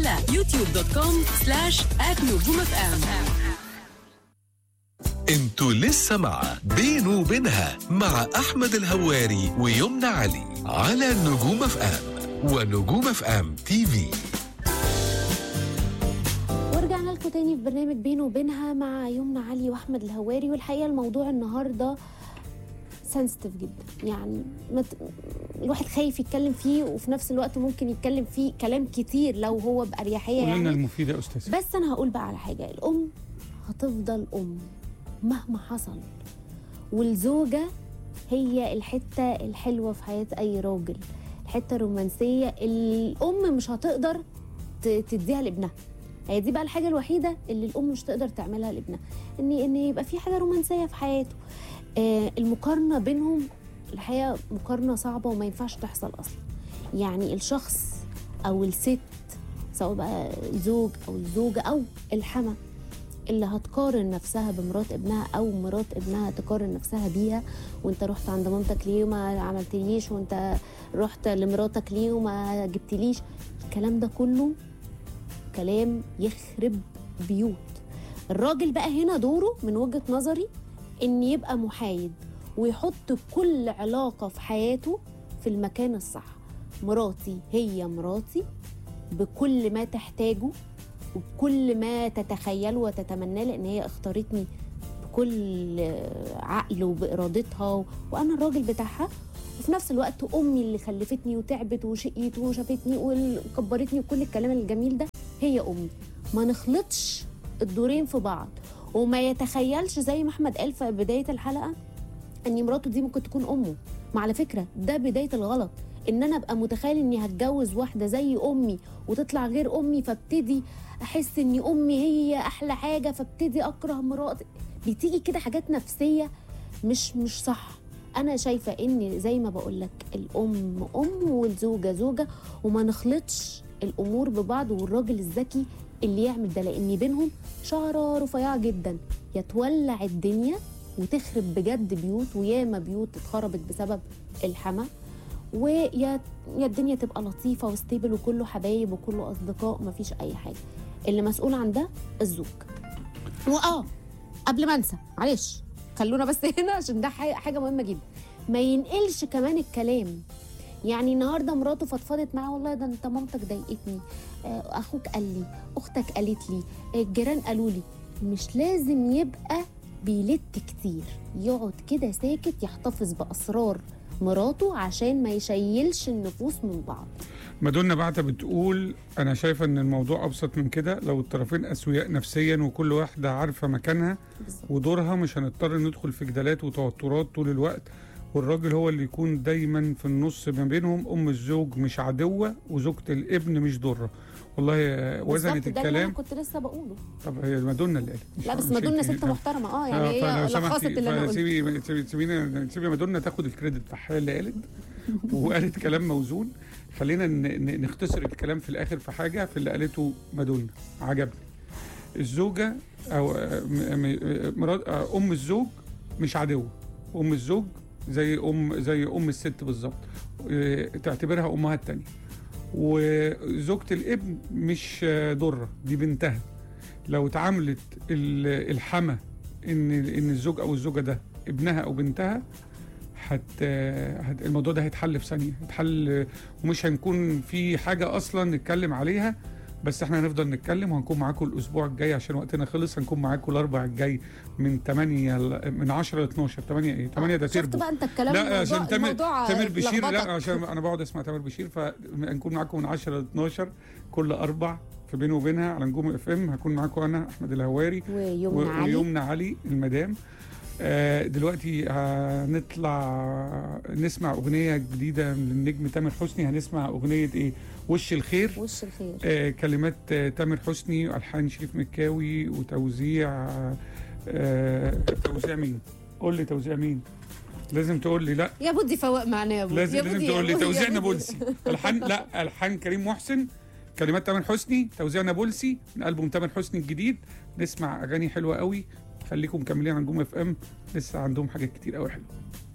على يوتيوب دوت كوم سلاش نجوم اف ام انتوا لسه مع بينه وبينها مع احمد الهواري ويمنى علي على نجوم اف ام ونجوم اف ام تي في ورجعنا لكم تاني في برنامج بينه وبينها مع يمنى علي واحمد الهواري والحقيقه الموضوع النهارده سنسيتيف جدا يعني مت... الواحد خايف يتكلم فيه وفي نفس الوقت ممكن يتكلم فيه كلام كتير لو هو باريحيه قول لنا يعني المفيد يا استاذ بس انا هقول بقى على حاجه الام هتفضل ام مهما حصل والزوجه هي الحته الحلوه في حياه اي راجل الحته الرومانسيه اللي الام مش هتقدر ت- تديها لابنها هي دي بقى الحاجه الوحيده اللي الام مش تقدر تعملها لابنها ان ان يبقى في حاجه رومانسيه في حياته آه المقارنه بينهم الحقيقه مقارنه صعبه وما ينفعش تحصل اصلا يعني الشخص او الست سواء بقى الزوج او الزوجه او الحما اللي هتقارن نفسها بمرات ابنها او مرات ابنها تقارن نفسها بيها وانت رحت عند مامتك ليه وما عملتليش وانت رحت لمراتك ليه وما جبتليش الكلام ده كله كلام يخرب بيوت الراجل بقى هنا دوره من وجهة نظري ان يبقى محايد ويحط كل علاقة في حياته في المكان الصح مراتي هي مراتي بكل ما تحتاجه وبكل ما تتخيله وتتمناه لان هي اختارتني بكل عقل وبارادتها و... وانا الراجل بتاعها وفي نفس الوقت امي اللي خلفتني وتعبت وشقيت وشافتني وكبرتني وكل الكلام الجميل ده هي امي ما نخلطش الدورين في بعض وما يتخيلش زي ما احمد قال في بدايه الحلقه ان مراته دي ممكن تكون امه ما على فكره ده بدايه الغلط ان انا ابقى متخيل اني هتجوز واحده زي امي وتطلع غير امي فابتدي احس ان امي هي احلى حاجه فابتدي اكره مراتي بتيجي كده حاجات نفسيه مش مش صح انا شايفه ان زي ما بقول لك الام ام والزوجه زوجه وما نخلطش الامور ببعض والراجل الذكي اللي يعمل ده لان بينهم شعره رفيعه جدا يتولع الدنيا وتخرب بجد بيوت وياما بيوت اتخربت بسبب الحما ويا يا الدنيا تبقى لطيفه وستيبل وكله حبايب وكله اصدقاء مفيش اي حاجه اللي مسؤول عن ده الزوج واه قبل ما انسى معلش خلونا بس هنا عشان ده حاجه حاجة مهمه جدا ما ينقلش كمان الكلام يعني النهارده مراته فضفضت معاه والله ده انت مامتك ضايقتني آه، اخوك قال لي اختك قالت لي آه، الجيران قالوا لي مش لازم يبقى بيلت كتير يقعد كده ساكت يحتفظ باسرار مراته عشان ما يشيلش النفوس من بعض مادونا بعتة بتقول انا شايفه ان الموضوع ابسط من كده لو الطرفين اسوياء نفسيا وكل واحده عارفه مكانها بالظبط ودورها مش هنضطر ندخل في جدالات وتوترات طول الوقت والراجل هو اللي يكون دايما في النص ما بينهم ام الزوج مش عدوه وزوجة الابن مش ضره والله آه، وزنت بالظبط ده اللي انا الكلام كنت لسه بقوله طب هي مادونا اللي قالت مش- لا بس مش مادونا انت. ست محترمه اه يعني آه، هي فلو لخصت سمحتي اللي انا قلته فسيبي سيبي سيبينا سيبي مادونا تاخد الكريدت بتاعها هي اللي قالت وقالت كلام موزون خلينا ن- ن- نختصر الكلام في الاخر في حاجه في اللي قالته مادونا عجبني الزوجه او آه، م- م- مرات آه، ام الزوج مش عدوه ام الزوج زي ام زي ام الست بالظبط آه، تعتبرها امها التانية وزوجة الابن مش آه، ضرة دي بنتها لو اتعاملت ال- الحما ان ان الزوج او الزوجه ده ابنها او بنتها هت هت- الموضوع ده هيتحل في ثانيه هيتحل ومش هنكون في حاجه اصلا نتكلم عليها بس احنا هنفضل نتكلم وهنكون معاكم الاسبوع الجاي عشان وقتنا خلص هنكون معاكم الاربع الجاي من 8 ل- من 10 ل 12 8 ايه 8 ده شفت تربو بقى انت الكلام لا الموضوع- عشان تامر الموضوع تامر بشير لا لخبطك. عشان انا بقعد اسمع تامر بشير فهنكون معاكم من 10 ل 12 كل اربع في بينه وبينها على نجوم اف ام هكون معاكم انا احمد الهواري ويمنى و- علي ويمنى علي المدام آه، دلوقتي هنطلع نسمع اغنيه جديده للنجم تامر حسني هنسمع اغنيه ايه وش الخير وش الخير آه، كلمات آه، تامر حسني والحان شريف مكاوي وتوزيع آه، توزيع مين قول لي توزيع مين لازم تقول لي لا يا بودي فوق معنا يا بودي لازم يا لازم بودي، يا تقول لي بودي، يا توزيع بودي. نابلسي الحان لا الحان كريم محسن كلمات تامر حسني توزيع نابلسي من البوم تامر حسني الجديد نسمع اغاني حلوه قوي خليكم مكملين على نجوم اف ام لسه عندهم حاجات كتير قوي حلوه